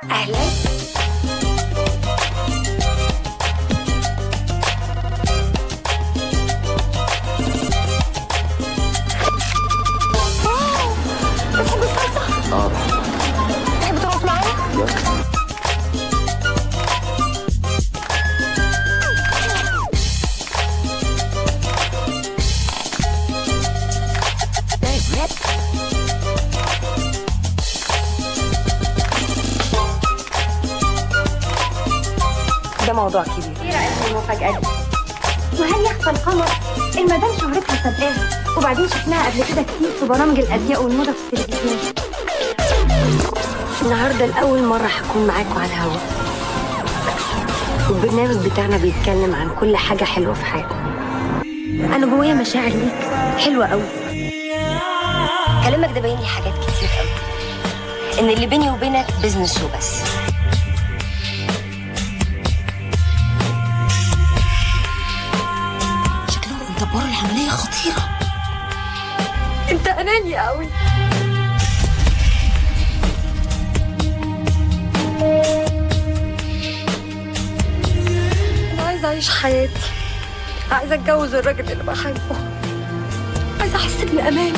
اهلا بتحب الصلصه؟ اه تحب ترقص معايا؟ ده موضوع كبير ايه رايك في المفاجاه دي وهل يخفى القمر المدام شهرتها سابقاها وبعدين شفناها قبل كده كتير في برامج الازياء والموضه في التلفزيون النهارده لأول مرة هكون معاكم على الهوا والبرنامج بتاعنا بيتكلم عن كل حاجة حلوة في حياتنا أنا جوايا مشاعر ليك حلوة أوي كلامك ده باين لي حاجات كتير أوي إن اللي بيني وبينك بيزنس وبس شكلهم بيدبروا العملية خطيرة أنت أناني أوي أنا عايزة أعيش حياتي عايزة أتجوز الراجل اللي بحبه عايزة أحس بالأمان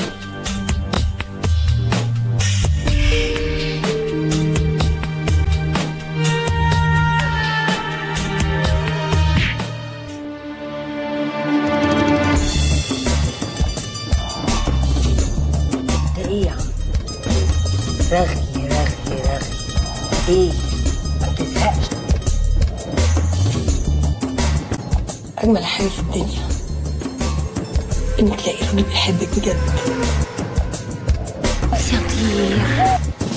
ده ايه يا عم رغي رغي رغي ايه ما تزهقش اجمل حاجه في الدنيا انك تلاقي راجل بيحبك بجد نفسي أطير